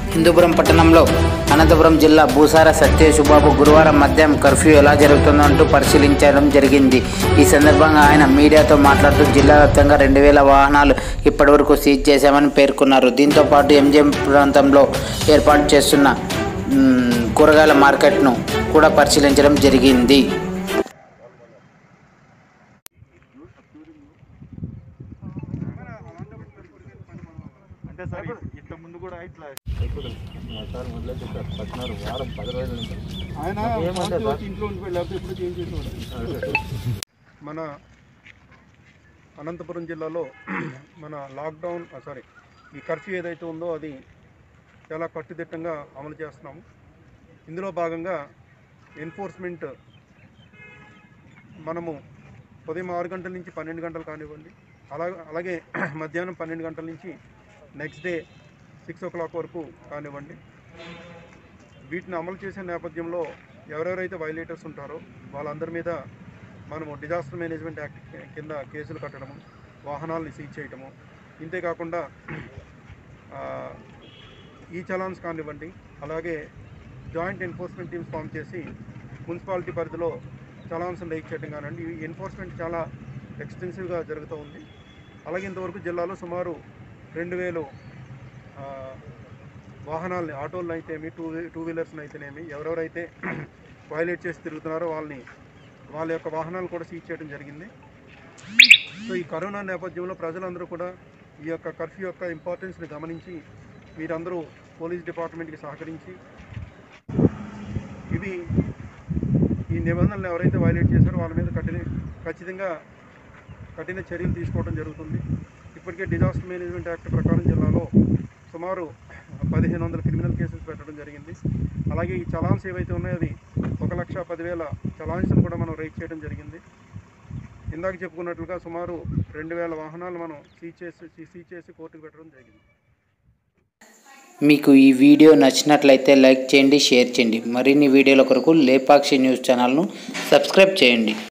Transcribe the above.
హిందూపురం పట్టణంలో అనంతపురం జిల్లా భూసార సత్యశుబాబు గురువారం మధ్యాహ్నం కర్ఫ్యూ ఎలా జరుగుతుందో అంటూ పరిశీలించడం జరిగింది ఈ సందర్భంగా ఆయన మీడియాతో మాట్లాడుతూ జిల్లా వ్యాప్తంగా రెండు వేల వాహనాలు ఇప్పటివరకు సీజ్ చేశామని పేర్కొన్నారు దీంతో పాటు ఎంజిఎం ప్రాంతంలో ఏర్పాటు చేస్తున్న మ్, కూరగాయల మార్కెట్ను కూడా పరిశీలించడం జరిగింది అంటే సార్ ఇంత ముందు కూడా ఇట్లా సార్ మొదలైతే సార్ పట్టినారు వారం పది రోజుల నుంచి ఆయన ఏమంటే పార్టీ సార్? వచ్చి ఇంట్లో ఉండిపోయి లేకపోతే ఎప్పుడు చేంజ్ చేసేవాడు మన అనంతపురం జిల్లాలో మన లాక్డౌన్ సారీ ఈ కర్ఫ్యూ ఏదైతే ఉందో అది చాలా కట్టుదిట్టంగా అమలు చేస్తున్నాము ఇందులో భాగంగా ఎన్ఫోర్స్మెంట్ మనము ఉదయం ఆరు గంటల నుంచి పన్నెండు గంటలు కానివ్వండి అలా అలాగే మధ్యాహ్నం పన్నెండు గంటల నుంచి next day six o'clock వరకు కానివ్వండి వీటిని అమలు చేసే నేపథ్యంలో ఎవరెవరైతే వైలేటర్స్ ఉంటారో వాళ్ళందరి మీద మనము డిజాస్టర్ మేనేజ్మెంట్ యాక్ట్ కింద కేసులు కట్టడము వాహనాలని సీజ్ చేయటము ఇంతేకాకుండా ఆ, ఈ చలాన్స్ కానివ్వండి అలాగే జాయింట్ ఎన్ఫోర్స్మెంట్ టీమ్స్ ఫామ్ చేసి మున్సిపాలిటీ పరిధిలో చలాన్స్ లీక్ చేయడం కానివ్వండి ఈ ఎన్ఫోర్స్మెంట్ చాలా ఎక్స్టెన్సివ్గా జరుగుతూ ఉంది అలాగే ఇంతవరకు జిల్లాలో సుమారు రెండు వేలు ఆ, వాహనాలని ఆటోలను అయితేమి టూ టూ వీలర్స్ని అయితేనేమి ఎవరెవరైతే వైలేట్ చేసి తిరుగుతున్నారో వాళ్ళని వాళ్ళ యొక్క వాహనాలు కూడా సీజ్ చేయడం జరిగింది సో ఈ కరోనా నేపథ్యంలో ప్రజలందరూ కూడా ఈ యొక్క కర్ఫ్యూ యొక్క ఇంపార్టెన్స్ని గమనించి మీరందరూ పోలీస్ డిపార్ట్మెంట్కి సహకరించి ఇవి ఈ నిబంధనలు ఎవరైతే వైలేట్ చేశారో వాళ్ళ మీద కఠిన ఖచ్చితంగా కఠిన చర్యలు తీసుకోవడం జరుగుతుంది ఇప్పటికే డిజాస్టర్ మేనేజ్మెంట్ యాక్ట్ ప్రకారం జిల్లాలో సుమారు పదిహేను వందల క్రిమినల్ కేసెస్ పెట్టడం జరిగింది అలాగే ఈ చలాన్స్ ఏవైతే ఉన్నాయో అవి ఒక లక్ష పదివేల చలాన్స్ను కూడా మనం రైట్ చేయడం జరిగింది ఇందాక చెప్పుకున్నట్లుగా సుమారు రెండు వేల వాహనాలు మనం సీజ్ చేసి సీజ్ చేసి కోర్టుకు పెట్టడం జరిగింది మీకు ఈ వీడియో నచ్చినట్లయితే లైక్ చేయండి షేర్ చేయండి మరిన్ని వీడియోల కొరకు లేపాక్షి న్యూస్ ఛానల్ను సబ్స్క్రైబ్ చేయండి